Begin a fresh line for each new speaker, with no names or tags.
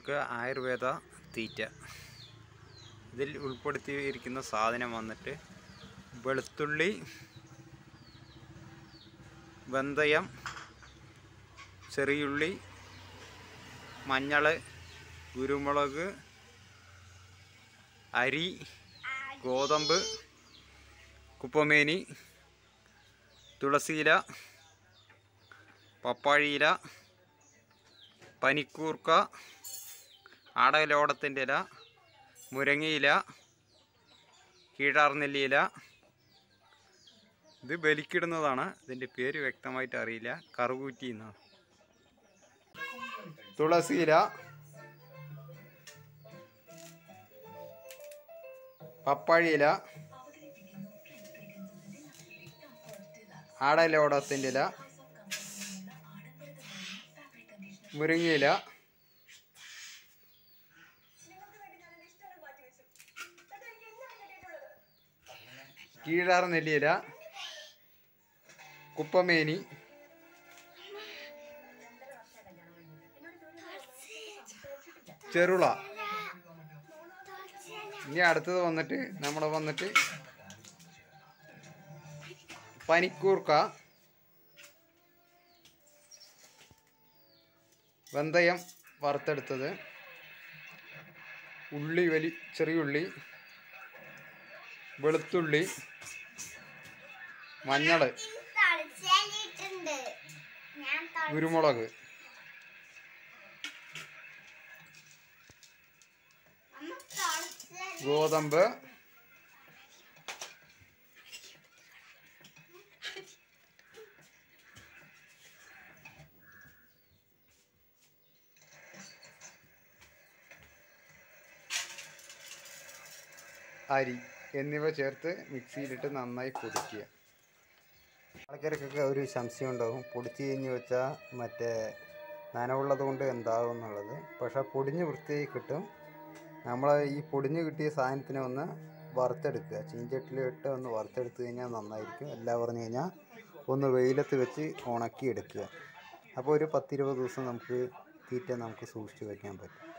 നമുക്ക് ആയുർവേദ തീറ്റ ഇതിൽ ഉൾപ്പെടുത്തിയിരിക്കുന്ന സാധനം വന്നിട്ട് വെളുത്തുള്ളി വെന്തയം ചെറിയുള്ളി മഞ്ഞൾ കുരുമുളക് അരി ഗോതമ്പ് കുപ്പമേനി തുളസിയില പപ്പാഴിയില പനിക്കൂർക്ക ആടലോടത്തിൻ്റെ ഇല മുരങ്ങയില കീഴാർനെല്ലിയില ഇത് ബലിക്കിടുന്നതാണ് ഇതിൻ്റെ പേര് വ്യക്തമായിട്ട് അറിയില്ല കറുകൂറ്റി എന്നാണ് തുളസിയില പപ്പാഴിയില ആടലോടത്തിൻ്റെ ഇല മുരിങ്ങയില കീഴാർ നെല്ലിയില കുപ്പമേനി ചെറുള ഇനി അടുത്തത് വന്നിട്ട് നമ്മൾ വന്നിട്ട് പനിക്കൂർക്ക വെന്തയം വറുത്തെടുത്തത് ഉള്ളി വലി ചെറിയുള്ളി വെളുത്തുള്ളി മഞ്ഞൾ
തളിച്ചേലിട്ടുണ്ട് ഞാൻ തളി-
കുരുമുളക്
അമ്മ തളിച്ചേലി
ഗോതമ്പ് അരി എന്നിവ ചേർത്ത് മിക്സിയിലിട്ട് നന്നായി പൊടിക്കുക ആൾക്കാർക്കൊക്കെ ഒരു സംശയം ഉണ്ടാകും പൊടിച്ച് കഴിഞ്ഞ് വെച്ചാൽ മറ്റേ നനവുള്ളത് കൊണ്ട് എന്താകും എന്നുള്ളത് പക്ഷേ പൊടിഞ്ഞ് വൃത്തിയായി കിട്ടും നമ്മൾ ഈ പൊടിഞ്ഞ് കിട്ടിയ സാധനത്തിനെ ഒന്ന് വറുത്തെടുക്കുക ചീഞ്ചട്ടിലിട്ട് ഒന്ന് വറുത്തെടുത്ത് കഴിഞ്ഞാൽ നന്നായിരിക്കും എല്ലാം പറഞ്ഞു കഴിഞ്ഞാൽ ഒന്ന് വെയിലത്ത് വെച്ച് ഉണക്കി എടുക്കുക അപ്പോൾ ഒരു പത്തിരുപത് ദിവസം നമുക്ക് തീറ്റ നമുക്ക് സൂക്ഷിച്ച് വയ്ക്കാൻ പറ്റും